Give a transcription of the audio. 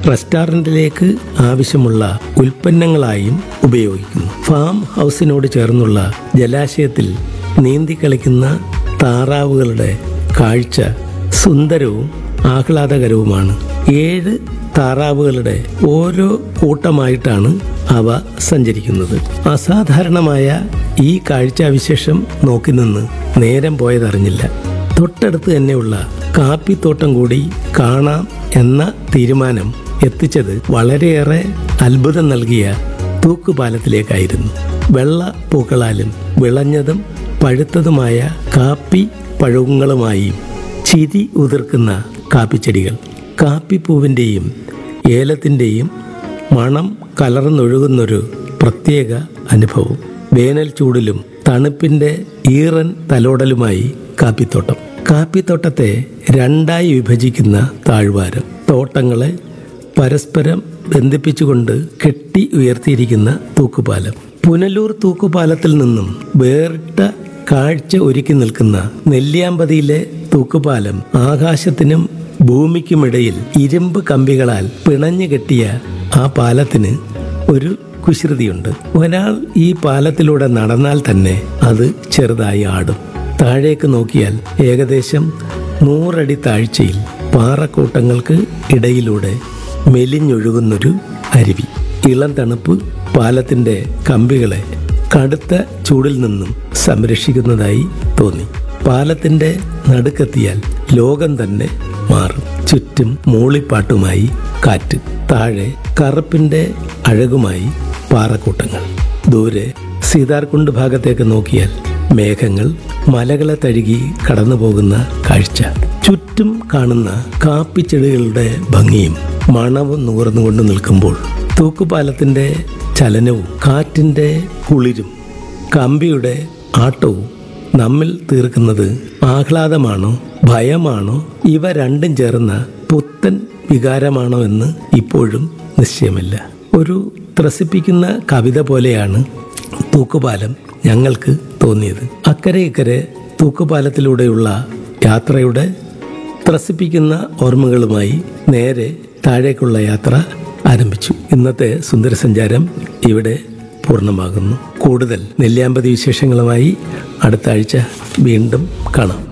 റെസ്റ്റോറൻറ്റിലേക്ക് ആവശ്യമുള്ള ഉൽപ്പന്നങ്ങളായും ഉപയോഗിക്കുന്നു ഫാം ഹൗസിനോട് ചേർന്നുള്ള ജലാശയത്തിൽ നീന്തിക്കളിക്കുന്ന താറാവുകളുടെ കാഴ്ച സുന്ദരവും ആഹ്ലാദകരവുമാണ് ഏഴ് താറാവുകളുടെ ഓരോ കൂട്ടമായിട്ടാണ് അവ സഞ്ചരിക്കുന്നത് അസാധാരണമായ ഈ കാഴ്ചാവിശേഷം നോക്കി നിന്ന് നേരം പോയതറിഞ്ഞില്ല തൊട്ടടുത്ത് തന്നെയുള്ള കാപ്പിത്തോട്ടം കൂടി കാണാം എന്ന തീരുമാനം എത്തിച്ചത് വളരെയേറെ അത്ഭുതം നൽകിയ തൂക്കുപാലത്തിലേക്കായിരുന്നു വെള്ള പൂക്കളാലും വിളഞ്ഞതും പഴുത്തതുമായ കാപ്പി പഴങ്ങളുമായി ചിരി ഉതിർക്കുന്ന കാപ്പിച്ചെടികൾ കാപ്പിപ്പൂവിൻ്റെയും ഏലത്തിൻ്റെയും മണം കലർന്നൊഴുകുന്നൊരു പ്രത്യേക അനുഭവം വേനൽ ചൂടിലും തണുപ്പിൻ്റെ ഈറൻ തലോടലുമായി കാപ്പിത്തോട്ടം കാപ്പിത്തോട്ടത്തെ രണ്ടായി വിഭജിക്കുന്ന താഴ്വാരം തോട്ടങ്ങളെ പരസ്പരം ബന്ധിപ്പിച്ചുകൊണ്ട് കെട്ടി ഉയർത്തിയിരിക്കുന്ന തൂക്കുപാലം പുനലൂർ തൂക്കുപാലത്തിൽ നിന്നും വേറിട്ട കാഴ്ച ഒരുക്കി നിൽക്കുന്ന നെല്ലിയാമ്പതിയിലെ തൂക്കുപാലം ആകാശത്തിനും ഭൂമിക്കുമിടയിൽ ഇരുമ്പ് കമ്പികളാൽ പിണഞ്ഞു കെട്ടിയ ആ പാലത്തിന് ഒരു കുസൃതിയുണ്ട് ഒരാൾ ഈ പാലത്തിലൂടെ നടന്നാൽ തന്നെ അത് ചെറുതായി ആടും താഴേക്ക് നോക്കിയാൽ ഏകദേശം നൂറടി താഴ്ചയിൽ പാറക്കൂട്ടങ്ങൾക്ക് ഇടയിലൂടെ മെലിഞ്ഞൊഴുകുന്നൊരു അരുവി ഇളം തണുപ്പ് പാലത്തിന്റെ കമ്പികളെ കടുത്ത ചൂടിൽ നിന്നും സംരക്ഷിക്കുന്നതായി തോന്നി പാലത്തിന്റെ നടുക്കെത്തിയാൽ ലോകം തന്നെ മാറും ചുറ്റും മൂളിപ്പാട്ടുമായി കാറ്റ് താഴെ കറുപ്പിന്റെ അഴകുമായി പാറക്കൂട്ടങ്ങൾ ദൂരെ സീതാർകുണ്ട് ഭാഗത്തേക്ക് നോക്കിയാൽ മേഘങ്ങൾ മലകളെ തഴുകി കടന്നു പോകുന്ന കാഴ്ച ചുറ്റും കാണുന്ന കാപ്പിച്ചെടികളുടെ ഭംഗിയും മണവും നുകർന്നുകൊണ്ട് നിൽക്കുമ്പോൾ തൂക്കുപാലത്തിന്റെ ചലനവും കാറ്റിന്റെ കുളിരും കമ്പിയുടെ ആട്ടവും നമ്മിൽ തീർക്കുന്നത് ആഹ്ലാദമാണോ ഭയമാണോ ഇവ രണ്ടും ചേർന്ന പുത്തൻ വികാരമാണോ എന്ന് ഇപ്പോഴും നിശ്ചയമില്ല ഒരു ത്രസിപ്പിക്കുന്ന കവിത പോലെയാണ് തൂക്കുപാലം ഞങ്ങൾക്ക് തോന്നിയത് അക്കരെ ഇക്കരെ തൂക്കുപാലത്തിലൂടെയുള്ള യാത്രയുടെ ത്രസിപ്പിക്കുന്ന ഓർമ്മകളുമായി നേരെ താഴേക്കുള്ള യാത്ര ആരംഭിച്ചു ഇന്നത്തെ സുന്ദരസഞ്ചാരം ഇവിടെ പൂർണ്ണമാകുന്നു കൂടുതൽ നെല്ലിയാമ്പതി വിശേഷങ്ങളുമായി അടുത്ത ആഴ്ച വീണ്ടും കാണാം